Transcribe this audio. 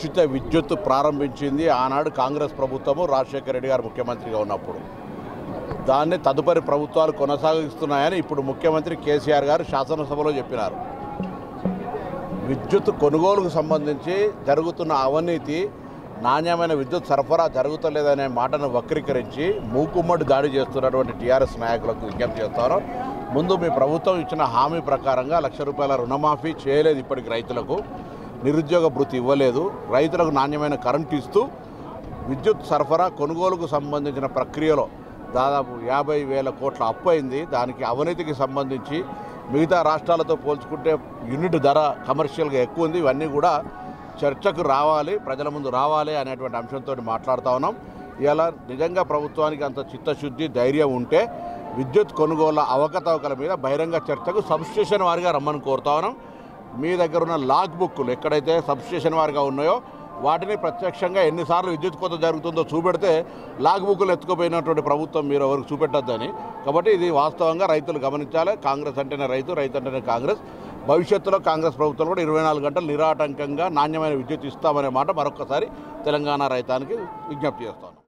ఉచిత విద్యుత్ ప్రారంభించింది ఆనాడు కాంగ్రెస్ ప్రభుత్వము రాజశేఖర రెడ్డి గారు ముఖ్యమంత్రిగా ఉన్నప్పుడు దాన్ని తదుపరి ప్రభుత్వాలు కొనసాగిస్తున్నాయని ఇప్పుడు ముఖ్యమంత్రి కేసీఆర్ గారు శాసనసభలో చెప్పినారు విద్యుత్ కొనుగోలుకు సంబంధించి జరుగుతున్న అవినీతి నాణ్యమైన విద్యుత్ సరఫరా జరుగుతలేదనే మాటను వక్రీకరించి మూకుమ్మడి దాడి చేస్తున్నటువంటి టీఆర్ఎస్ నాయకులకు విజ్ఞప్తి చేస్తారు ముందు మీ ప్రభుత్వం ఇచ్చిన హామీ ప్రకారంగా లక్ష రూపాయల రుణమాఫీ చేయలేదు ఇప్పటికి రైతులకు నిరుద్యోగ భృతి ఇవ్వలేదు రైతులకు నాణ్యమైన కరెంటు ఇస్తూ విద్యుత్ సరఫరా కొనుగోలుకు సంబంధించిన ప్రక్రియలో దాదాపు యాభై వేల కోట్ల అప్పు అయింది దానికి అవినీతికి సంబంధించి మిగతా రాష్ట్రాలతో పోల్చుకుంటే యూనిట్ ధర కమర్షియల్గా ఎక్కువ ఉంది ఇవన్నీ కూడా చర్చకు రావాలి ప్రజల ముందు రావాలి అనేటువంటి అంశంతో మాట్లాడుతూ ఉన్నాం ఇలా నిజంగా ప్రభుత్వానికి అంత చిత్తశుద్ధి ధైర్యం ఉంటే విద్యుత్ కొనుగోళ్ల అవకతవకల మీద బహిరంగ చర్చకు సబ్స్టేషన్ వారిగా రమ్మని కోరుతా ఉన్నాం మీ దగ్గర ఉన్న లాగ్ బుక్లు ఎక్కడైతే సబ్స్టేషన్ వారిగా ఉన్నాయో వాటిని ప్రత్యక్షంగా ఎన్నిసార్లు విద్యుత్ కొత్త జరుగుతుందో చూపెడితే లాగ్ బుక్లు ఎత్తుకుపోయినటువంటి ప్రభుత్వం మీరు ఎవరికి చూపెట్టొద్దని కాబట్టి ఇది వాస్తవంగా రైతులు గమనించాలి కాంగ్రెస్ అంటేనే రైతు రైతు అంటేనే కాంగ్రెస్ భవిష్యత్తులో కాంగ్రెస్ ప్రభుత్వం కూడా ఇరవై నాలుగు గంటలు నిరాటంకంగా నాణ్యమైన విద్యుత్ ఇస్తామనే మాట మరొకసారి తెలంగాణ రైతానికి విజ్ఞప్తి చేస్తాను